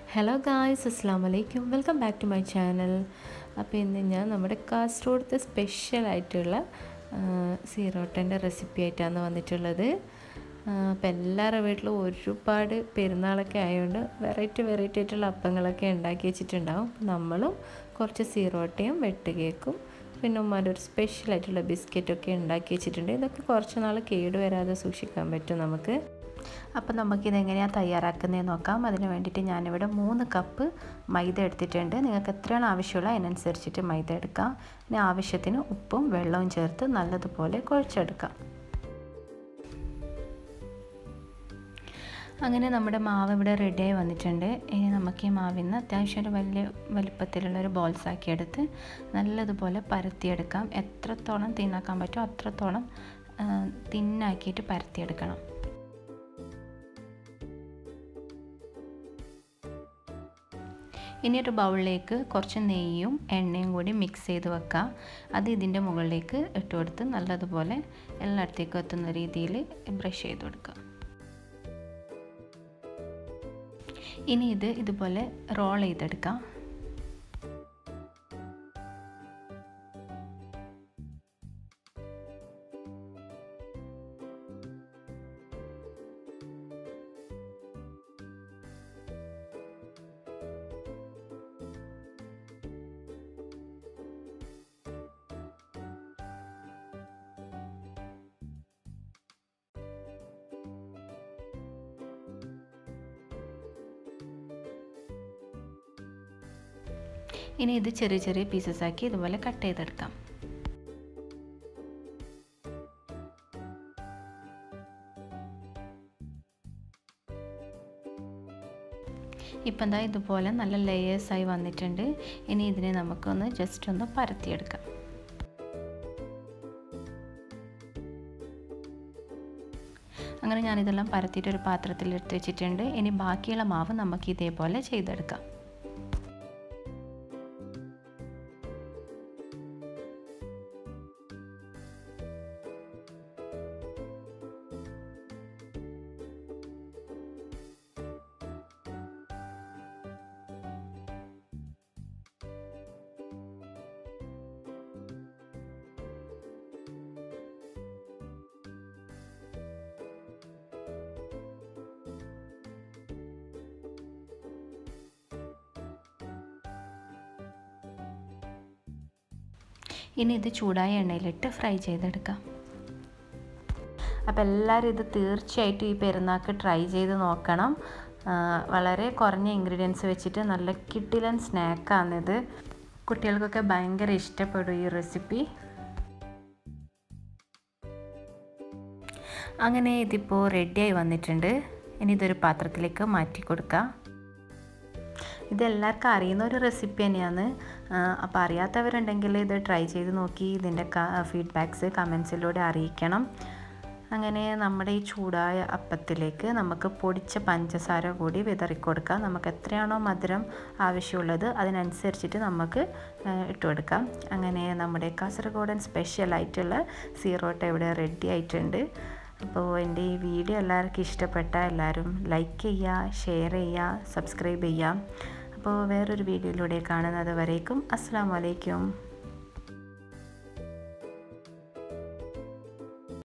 hello guys അസ്സാം വലൈക്കും welcome back to my channel അപ്പോൾ ഇന്ന് ഞാൻ നമ്മുടെ കാസർഗോഡത്തെ സ്പെഷ്യലായിട്ടുള്ള സീറോട്ടൻ്റെ റെസിപ്പി ആയിട്ടാണ് വന്നിട്ടുള്ളത് അപ്പോൾ എല്ലാവരുടെ വീട്ടിലും ഒരുപാട് പെരുന്നാളൊക്കെ ആയതുകൊണ്ട് വെറൈറ്റി വെറൈറ്റി ആയിട്ടുള്ള അപ്പങ്ങളൊക്കെ ഉണ്ടാക്കി വെച്ചിട്ടുണ്ടാവും നമ്മളും കുറച്ച് സീറോട്ടയും വെട്ടുകേക്കും പിന്നെ ഉമ്മാൻ്റെ ഒരു സ്പെഷ്യലായിട്ടുള്ള ബിസ്ക്കറ്റൊക്കെ ഉണ്ടാക്കി വെച്ചിട്ടുണ്ട് ഇതൊക്കെ കുറച്ച് നാൾ കേടുവരാതെ സൂക്ഷിക്കാൻ പറ്റും നമുക്ക് അപ്പോൾ നമുക്കിത് എങ്ങനെയാണ് തയ്യാറാക്കുന്നതെന്ന് നോക്കാം അതിന് വേണ്ടിയിട്ട് ഞാനിവിടെ മൂന്ന് കപ്പ് മൈദ എടുത്തിട്ടുണ്ട് നിങ്ങൾക്ക് എത്രയാണ് ആവശ്യമുള്ള അതിനനുസരിച്ചിട്ട് മൈദ എടുക്കാം ഇനി ആവശ്യത്തിന് ഉപ്പും വെള്ളവും ചേർത്ത് നല്ലതുപോലെ കുഴച്ചെടുക്കാം അങ്ങനെ നമ്മുടെ മാവ് ഇവിടെ റെഡിയായി വന്നിട്ടുണ്ട് ഇനി നമുക്ക് ഈ മാവിന്ന് അത്യാവശ്യം ഒരു വലിയ വലിപ്പത്തിലുള്ള ഒരു ബോൾസ് ആക്കി എടുത്ത് നല്ലതുപോലെ പരത്തിയെടുക്കാം എത്രത്തോളം തിന്നാക്കാൻ പറ്റുമോ അത്രത്തോളം തിന്നാക്കിയിട്ട് പരത്തിയെടുക്കണം ഇനി ഒരു ബൗളിലേക്ക് കുറച്ച് നെയ്യും എണ്ണയും കൂടി മിക്സ് ചെയ്ത് വെക്കുക അത് ഇതിൻ്റെ മുകളിലേക്ക് ഇട്ട് കൊടുത്ത് നല്ലതുപോലെ എല്ലായിടത്തേക്കും എത്തുന്ന രീതിയിൽ ബ്രഷ് ചെയ്ത് കൊടുക്കുക ഇനി ഇത് ഇതുപോലെ റോൾ ചെയ്തെടുക്കാം ഇനി ഇത് ചെറിയ ചെറിയ പീസസ് ആക്കി ഇതുപോലെ കട്ട് ചെയ്തെടുക്കാം ഇപ്പം എന്താ ഇതുപോലെ നല്ല ലെയേഴ്സായി വന്നിട്ടുണ്ട് ഇനി ഇതിനെ നമുക്കൊന്ന് ജസ്റ്റ് ഒന്ന് പരത്തിയെടുക്കാം അങ്ങനെ ഞാനിതെല്ലാം പരത്തിയിട്ട് ഒരു പാത്രത്തിൽ എടുത്ത് വെച്ചിട്ടുണ്ട് ഇനി ബാക്കിയുള്ള മാവ് നമുക്ക് ഇതേപോലെ ചെയ്തെടുക്കാം ഇനി ഇത് ചൂടായ എണ്ണയിലിട്ട് ഫ്രൈ ചെയ്തെടുക്കാം അപ്പോൾ എല്ലാവരും ഇത് തീർച്ചയായിട്ടും ഈ പെരുന്നാൾക്ക് ട്രൈ ചെയ്ത് നോക്കണം വളരെ കുറഞ്ഞ ഇൻഗ്രീഡിയൻസ് വെച്ചിട്ട് നല്ല കിട്ടിലൻ സ്നാക്കാണിത് കുട്ടികൾക്കൊക്കെ ഭയങ്കര ഇഷ്ടപ്പെടും ഈ റെസിപ്പി അങ്ങനെ ഇതിപ്പോൾ റെഡിയായി വന്നിട്ടുണ്ട് ഇനി ഇതൊരു പാത്രത്തിലേക്ക് മാറ്റി കൊടുക്കാം ഇതെല്ലാവർക്കും അറിയുന്ന ഒരു റെസിപ്പി തന്നെയാണ് അപ്പോൾ അറിയാത്തവരുണ്ടെങ്കിൽ ഇത് ട്രൈ ചെയ്ത് നോക്കി ഇതിൻ്റെ ഫീഡ്ബാക്ക്സ് കമൻസിലൂടെ അറിയിക്കണം അങ്ങനെ നമ്മുടെ ഈ ചൂടായ അപ്പത്തിലേക്ക് നമുക്ക് പൊടിച്ച പഞ്ചസാര കൂടി വിതറിക്കൊടുക്കാം നമുക്ക് എത്രയാണോ മധുരം ആവശ്യമുള്ളത് അതിനനുസരിച്ചിട്ട് നമുക്ക് ഇട്ട് കൊടുക്കാം അങ്ങനെ നമ്മുടെ കാസർഗോഡൻ സ്പെഷ്യലായിട്ടുള്ള സീറോട്ട ഇവിടെ റെഡി ആയിട്ടുണ്ട് അപ്പോൾ എൻ്റെ ഈ വീഡിയോ എല്ലാവർക്കും ഇഷ്ടപ്പെട്ട എല്ലാവരും ലൈക്ക് ചെയ്യുക ഷെയർ ചെയ്യുക സബ്സ്ക്രൈബ് ചെയ്യുക അപ്പോൾ വേറൊരു വീഡിയോയിലൂടെ കാണുന്നത് വരേക്കും അസ്സാം വലൈക്കും